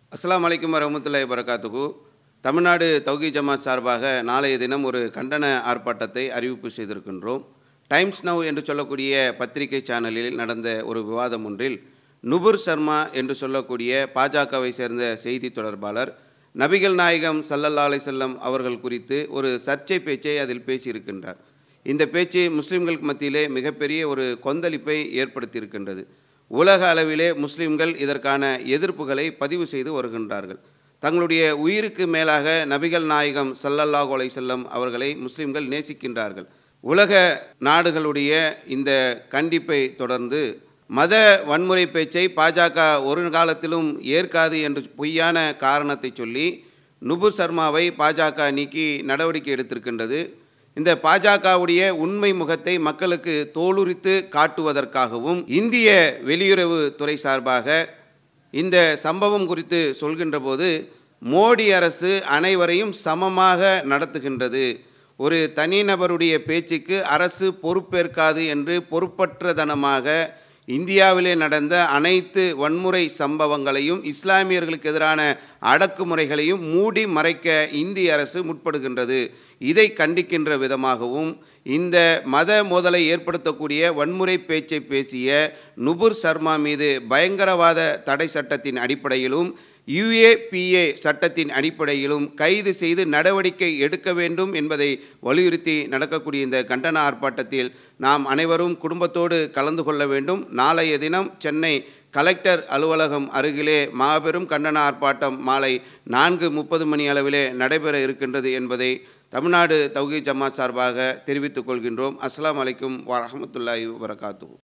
அஸ்ஸலாமு அலைக்கும் வரமத்துல்லாஹி வரகாத்துகு தமிழ்நாடு தௌகி ஜமாத் சார்பாக நாளைய தினம் ஒரு கண்டன ஆர்ப்பாட்டத்தை அறிவிப்பு செய்திருக்கின்றோம் டைம்ஸ் நவ் என்று சொல்லக்கூடிய பத்திரிகை சேனலில் நடந்த ஒரு விவாதம் ஒன்றில் நுபுர் சர்மா என்று சொல்லக்கூடிய பாஜகவை சேர்ந்த செய்தி தொடர்பாளர் நபிகள் நாயகம் சல்லல்லா அலைஹி அவர்கள் குறித்து ஒரு சர்ச்சை பேச்சை அதில் பேசியிருக்கின்றார் இந்த பேச்சு முஸ்லிம்களுக்கு மத்தியிலே மிகப்பெரிய ஒரு கொந்தளிப்பை ஏற்படுத்தியிருக்கின்றது உலக அளவிலே முஸ்லிம்கள் இதற்கான எதிர்ப்புகளை பதிவு செய்து வருகின்றார்கள் தங்களுடைய உயிருக்கு மேலாக நபிகள் நாயகம் சல்லல்லாஹு அலைஹி செல்லம் அவர்களை முஸ்லிம்கள் நேசிக்கின்றார்கள் உலக நாடுகளுடைய இந்த கண்டிப்பை தொடர்ந்து மத வன்முறை பேச்சை பாஜக ஒரு காலத்திலும் ஏற்காது என்று பொய்யான காரணத்தை சொல்லி நுபு சர்மாவை பாஜக நீக்கி நடவடிக்கை எடுத்திருக்கின்றது இந்த பாஜகவுடைய உண்மை முகத்தை மக்களுக்கு தோலுரித்து காட்டுவதற்காகவும் இந்திய வெளியுறவு துறை சார்பாக இந்த சம்பவம் குறித்து சொல்கின்ற போது மோடி அரசு அனைவரையும் சமமாக நடத்துகின்றது ஒரு தனிநபருடைய பேச்சுக்கு அரசு பொறுப்பேற்காது என்று பொறுப்பற்றதனமாக இந்தியாவிலே நடந்த அனைத்து வன்முறை சம்பவங்களையும் இஸ்லாமியர்களுக்கு எதிரான அடக்குமுறைகளையும் மூடி மறைக்க இந்திய அரசு முற்படுகின்றது இதை கண்டிக்கின்ற விதமாகவும் இந்த மத மோதலை ஏற்படுத்தக்கூடிய வன்முறை பேச்சை பேசிய நுபுர் சர்மா மீது பயங்கரவாத தடை சட்டத்தின் அடிப்படையிலும் யுஏபிஏ சட்டத்தின் அடிப்படையிலும் கைது செய்து நடவடிக்கை எடுக்க வேண்டும் என்பதை வலியுறுத்தி நடக்கக்கூடிய இந்த கண்டன ஆர்ப்பாட்டத்தில் நாம் அனைவரும் குடும்பத்தோடு கலந்து கொள்ள வேண்டும் நாளைய தினம் சென்னை கலெக்டர் அலுவலகம் அருகிலே மாபெரும் கண்டன ஆர்ப்பாட்டம் மாலை நான்கு முப்பது மணி அளவிலே நடைபெற இருக்கின்றது என்பதை தமிழ்நாடு தௌகி ஜமாத் சார்பாக தெரிவித்துக் கொள்கின்றோம் அஸ்ஸலாமு அலைக்கும் வரஹமத்துல்லாஹி வரகாத்து